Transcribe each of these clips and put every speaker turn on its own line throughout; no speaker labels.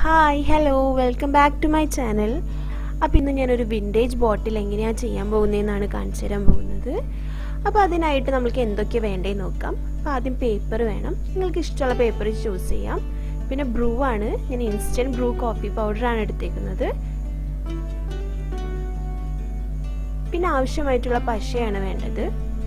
hi hello welcome back to my channel അപ്പോൾ ഇന്ന് ഞാനൊരു വിൻറ്റേജ് ബോട്ടിൽ എങ്ങനെയാണ് ചെയ്യാൻ പോകുന്നതെന്നാണ് കാണിച്ചു തരാൻ പോകുന്നത് അപ്പോൾ അതിനായിട്ട് നമുക്ക് എന്തൊക്കെ വേണ്ടതെന്ന് നോക്കാം അപ്പോൾ ആദ്യം പേപ്പർ വേണം നിങ്ങൾക്ക് ഇഷ്ടമുള്ള പേപ്പർ ചൂസ് ചെയ്യാം പിന്നെ ബ്രൂ ആണ് ഞാൻ ഇൻസ്റ്റൻറ്റ് ബ്രൂ കോഫി പൗഡറാണ് എടുത്തേക്കുന്നത് പിന്നെ ആവശ്യമായിട്ടുള്ള പശയാണ് വേണ്ടത്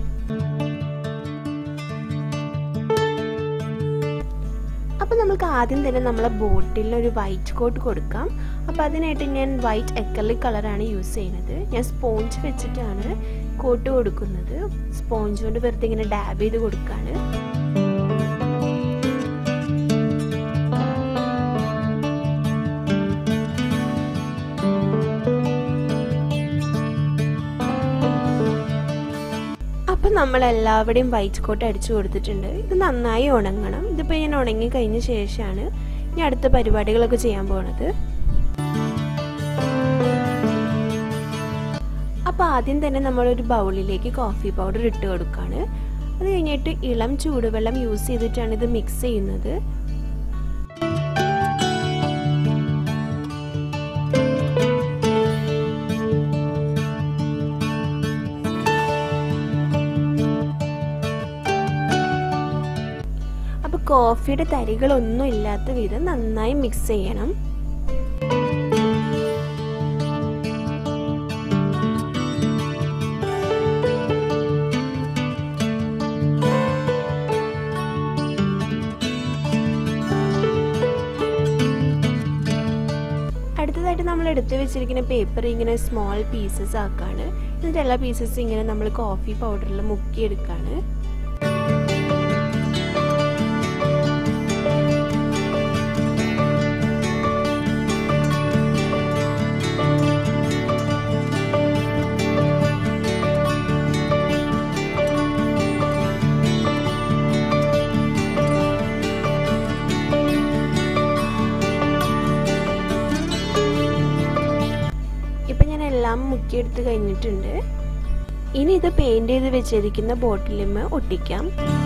അപ്പോൾ നമുക്ക് ആദ്യം തന്നെ നമ്മളെ ബോട്ടിൽ ഒരു വൈറ്റ് കോട്ട് കൊടുക്കാം അപ്പോൾ അതിനായിട്ട് ഞാൻ വൈറ്റ് എക്കലിക് കളറാണ് യൂസ് ചെയ്യുന്നത് ഞാൻ സ്പോഞ്ച് വെച്ചിട്ടാണ് കോട്ട് കൊടുക്കുന്നത് സ്പോഞ്ച് കൊണ്ട് വെറുതെ ഇങ്ങനെ ഡാബ് ചെയ്ത് കൊടുക്കുകയാണ് അപ്പം നമ്മൾ എല്ലാവരുടെയും വൈറ്റ് കോട്ട് അടിച്ചു കൊടുത്തിട്ടുണ്ട് ഇത് നന്നായി ഉണങ്ങണം ഇതിപ്പോൾ ഞാൻ ഉണങ്ങി കഴിഞ്ഞ ശേഷമാണ് ഞാൻ അടുത്ത പരിപാടികളൊക്കെ ചെയ്യാൻ പോണത് അപ്പോൾ ആദ്യം തന്നെ നമ്മളൊരു ബൗളിലേക്ക് കോഫി പൗഡർ ഇട്ട് കൊടുക്കുകയാണ് അത് കഴിഞ്ഞിട്ട് ഇളം ചൂടുവെള്ളം യൂസ് ചെയ്തിട്ടാണ് ഇത് മിക്സ് ചെയ്യുന്നത് അപ്പോൾ കോഫിയുടെ തരികളൊന്നും ഇല്ലാത്ത വിധം നന്നായി മിക്സ് ചെയ്യണം അടുത്തതായിട്ട് നമ്മൾ എടുത്തു വെച്ചിരിക്കുന്ന പേപ്പർ ഇങ്ങനെ സ്മോൾ പീസസ് ആക്കാണ് എന്നിട്ട് എല്ലാ പീസസും ഇങ്ങനെ നമ്മൾ കോഫി പൗഡറിൽ മുക്കിയെടുക്കാണ് ഇപ്പം ഞാൻ എല്ലാം മുക്കിയെടുത്ത് കഴിഞ്ഞിട്ടുണ്ട് ഇനി ഇത് പെയിന്റ് ചെയ്ത് വെച്ചിരിക്കുന്ന ബോട്ടിലിമ ഒട്ടിക്കാം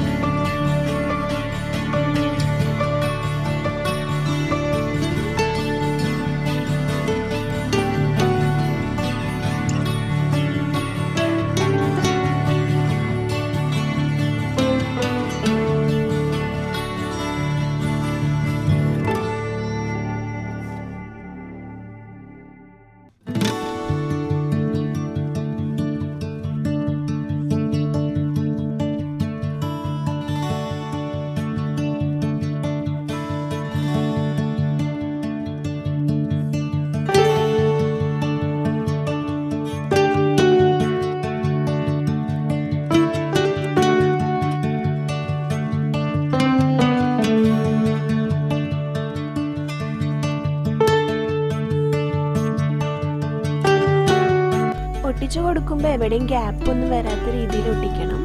ഒട്ടിച്ചു കൊടുക്കുമ്പോൾ എവിടെയും ഗ്യാപ്പ് ഒന്നും വരാത്ത രീതിയിൽ ഒട്ടിക്കണം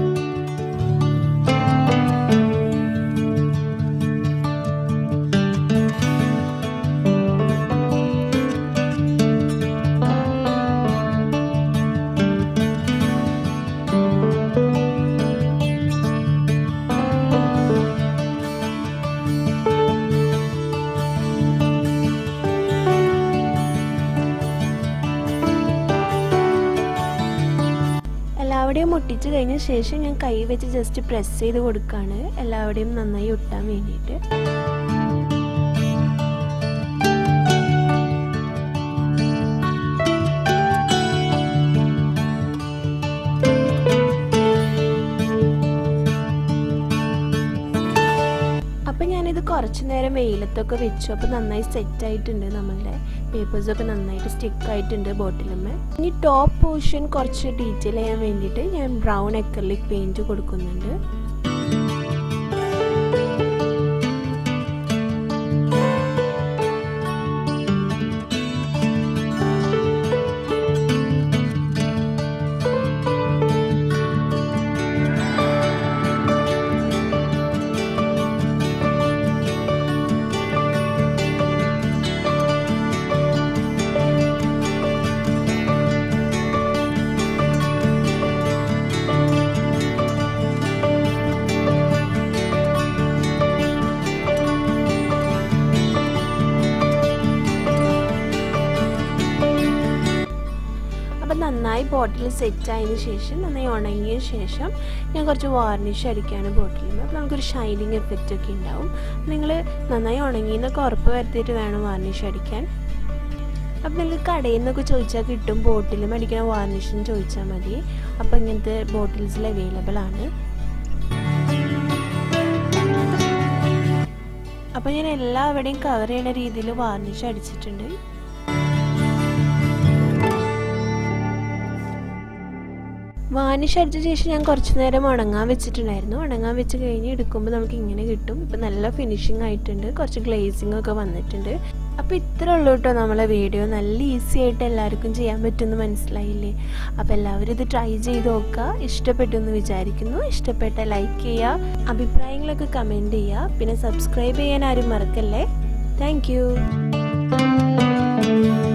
എല്ലാവരുടെയും ഒട്ടിച്ച് കഴിഞ്ഞ ശേഷം ഞാൻ കൈ വെച്ച് ജസ്റ്റ് പ്രസ് ചെയ്ത് കൊടുക്കുകയാണ് എല്ലാവരുടെയും നന്നായി ഒട്ടാൻ വേണ്ടിയിട്ട് അപ്പം ഞാനിത് കുറച്ച് നേരം വെയിലത്തൊക്കെ വെച്ചു അപ്പോൾ നന്നായി സെറ്റ് ആയിട്ടുണ്ട് നമ്മളുടെ പേപ്പേഴ്സൊക്കെ നന്നായിട്ട് സ്റ്റിക്ക് ആയിട്ടുണ്ട് ബോട്ടിലുമ്മ ഇനി ടോപ്പ് പോർഷൻ കുറച്ച് ഡീറ്റെയിൽ ചെയ്യാൻ വേണ്ടിയിട്ട് ഞാൻ ബ്രൗൺ എക്കർലിക് പെയിൻറ് കൊടുക്കുന്നുണ്ട് നന്നായി ബോട്ടിൽ സെറ്റ് ആയതിന് ശേഷം നന്നായി ഉണങ്ങിയ ശേഷം ഞാൻ കുറച്ച് വാർണിഷ് അടിക്കുകയാണ് ബോട്ടിലിൽ അപ്പോൾ നമുക്കൊരു ഷൈനിങ് എഫക്റ്റ് ഒക്കെ ഉണ്ടാവും നിങ്ങൾ നന്നായി ഉണങ്ങിയെന്നൊക്കെ ഉറപ്പ് വരുത്തിയിട്ട് വേണം വാർണിഷ് അടിക്കാൻ അപ്പം നിങ്ങൾക്ക് കടയിൽ നിന്നൊക്കെ ചോദിച്ചാൽ കിട്ടും ബോട്ടിലും അടിക്കണ വാർണിഷും ചോദിച്ചാൽ മതി അപ്പോൾ ഇങ്ങനത്തെ ബോട്ടിൽസിൽ അവൈലബിൾ ആണ് അപ്പോൾ ഞാൻ എല്ലാവിടെയും കവർ ചെയ്യുന്ന രീതിയിൽ വാർണിഷ് അടിച്ചിട്ടുണ്ട് വാർണിഷ് അടിച്ച ശേഷം ഞാൻ കുറച്ച് നേരം ഉണങ്ങാൻ വെച്ചിട്ടുണ്ടായിരുന്നു ഉണങ്ങാൻ വെച്ച് കഴിഞ്ഞ് എടുക്കുമ്പോൾ നമുക്ക് ഇങ്ങനെ കിട്ടും ഇപ്പം നല്ല ഫിനിഷിംഗ് ആയിട്ടുണ്ട് കുറച്ച് ഗ്ലേസിംഗ് ഒക്കെ വന്നിട്ടുണ്ട് അപ്പോൾ ഇത്ര ഉള്ളൂ കേട്ടോ നമ്മളെ വീഡിയോ നല്ല ഈസി ആയിട്ട് എല്ലാവർക്കും ചെയ്യാൻ പറ്റുമെന്ന് മനസ്സിലായില്ലേ അപ്പോൾ എല്ലാവരും ഇത് ട്രൈ ചെയ്ത് നോക്കുക ഇഷ്ടപ്പെട്ടു എന്ന് വിചാരിക്കുന്നു ഇഷ്ടപ്പെട്ട ലൈക്ക് ചെയ്യുക അഭിപ്രായങ്ങളൊക്കെ കമൻറ്റ് ചെയ്യുക പിന്നെ സബ്സ്ക്രൈബ് ചെയ്യാൻ ആരും മറക്കല്ലേ താങ്ക്